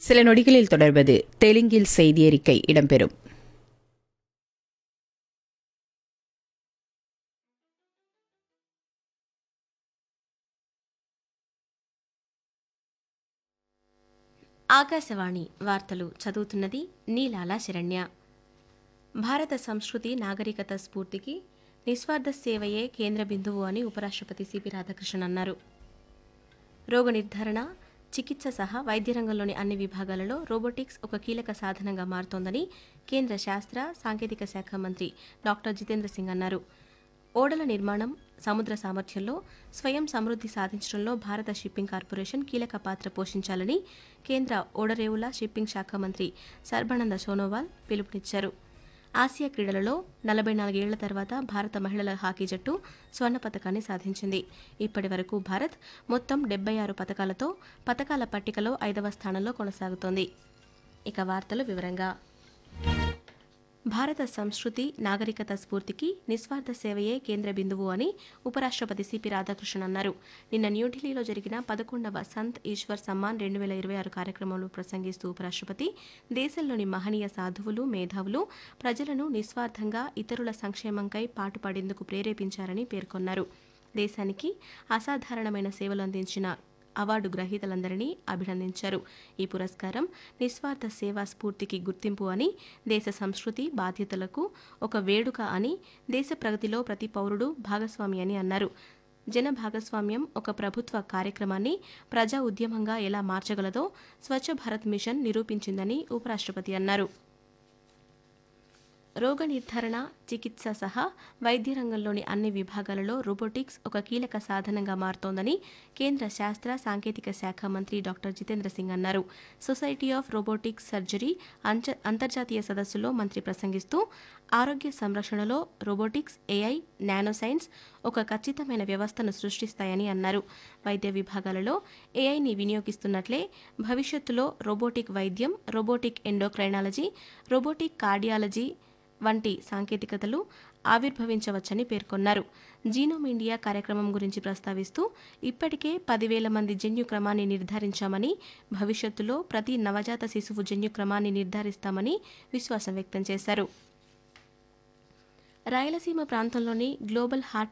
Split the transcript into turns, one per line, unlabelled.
சில நொடிகளில் தொடர்வது தெலுங்கில் செய்தியறிக்கை இடம்பெறும்
ఆకాశవాణి వార్తలు చదువుతున్నది నీలాల శరణ్య భారత సంస్కృతి నాగరికత స్ఫూర్తికి నిస్వార్థ సేవయే కేంద్ర బిందువు అని ఉపరాష్ట్రపతి సిపి రాధాకృష్ణన్ అన్నారు రోగ నిర్ధారణ చికిత్స సహా వైద్య రంగంలోని అన్ని విభాగాలలో రోబోటిక్స్ ఒక కీలక సాధనంగా మారుతోందని కేంద్ర శాస్త్ర సాంకేతిక శాఖ మంత్రి డాక్టర్ జితేంద్ర సింగ్ అన్నారు ఓడల నిర్మాణం సముద్ర సామర్థ్యంలో స్వయం సమృద్ధి సాధించడంలో భారత షిప్పింగ్ కార్పొరేషన్ కీలక పాత్ర పోషించాలని కేంద్ర ఓడరేవుల షిప్పింగ్ శాఖ మంత్రి సర్బానంద సోనోవాల్ పిలుపునిచ్చారు ఆసియా క్రీడలలో నలభై నాలుగేళ్ల తర్వాత భారత మహిళల హాకీ జట్టు స్వర్ణ పథకాన్ని సాధించింది ఇప్పటి వరకు భారత్ మొత్తం డెబ్బై ఆరు పథకాలతో పథకాల పట్టికలో ఐదవ స్థానంలో కొనసాగుతోంది ఇక వార్తలు వివరంగా భారత సంస్కృతి నాగరికత స్ఫూర్తికి నిస్వార్థ సేవయే కేంద్ర బిందువు అని ఉపరాష్ట్రపతి సిపి రాధాకృష్ణన్ అన్నారు నిన్న న్యూఢిల్లీలో జరిగిన పదకొండవ సంత్ ఈశ్వర్ సమ్మాన్ రెండు వేల ఇరవై ఆరు కార్యక్రమంలో ప్రసంగిస్తూ ఉపరాష్ట్రపతి దేశంలోని మహనీయ సాధువులు మేధావులు ప్రజలను నిస్వార్థంగా ఇతరుల సంక్షేమంకై పాటుపడేందుకు ప్రేరేపించారని పేర్కొన్నారు దేశానికి అసాధారణమైన సేవలు అందించిన అవార్డు గ్రహీతలందరినీ అభినందించారు ఈ పురస్కారం నిస్వార్థ సేవా స్ఫూర్తికి గుర్తింపు అని దేశ సంస్కృతి బాధ్యతలకు ఒక వేడుక అని దేశ ప్రగతిలో ప్రతి పౌరుడు భాగస్వామి అని అన్నారు జన భాగస్వామ్యం ఒక ప్రభుత్వ కార్యక్రమాన్ని ప్రజా ఉద్యమంగా ఎలా మార్చగలదో స్వచ్ఛ భారత్ మిషన్ నిరూపించిందని ఉపరాష్ట్రపతి అన్నారు రోగ నిర్ధారణ చికిత్స సహా వైద్య రంగంలోని అన్ని విభాగాలలో రోబోటిక్స్ ఒక కీలక సాధనంగా మారుతోందని కేంద్ర శాస్త్ర సాంకేతిక శాఖ మంత్రి డాక్టర్ జితేంద్ర సింగ్ అన్నారు సొసైటీ ఆఫ్ రోబోటిక్స్ సర్జరీ అంచ అంతర్జాతీయ సదస్సులో మంత్రి ప్రసంగిస్తూ ఆరోగ్య సంరక్షణలో రోబోటిక్స్ ఏఐ నానో సైన్స్ ఒక ఖచ్చితమైన వ్యవస్థను సృష్టిస్తాయని అన్నారు వైద్య విభాగాలలో ఏఐని వినియోగిస్తున్నట్లే భవిష్యత్తులో రోబోటిక్ వైద్యం రోబోటిక్ ఎండోక్రైనాలజీ రోబోటిక్ కార్డియాలజీ వంటి సాంకేతికతలు ఆవిర్భవించవచ్చని పేర్కొన్నారు జీనోమ్ ఇండియా కార్యక్రమం గురించి ప్రస్తావిస్తూ ఇప్పటికే పదివేల మంది జన్యు క్రమాన్ని నిర్ధారించామని భవిష్యత్తులో ప్రతి నవజాత శిశువు జన్యు క్రమాన్ని నిర్ధారిస్తామని విశ్వాసం వ్యక్తం చేశారు రాయలసీమ ప్రాంతంలోని గ్లోబల్ హార్ట్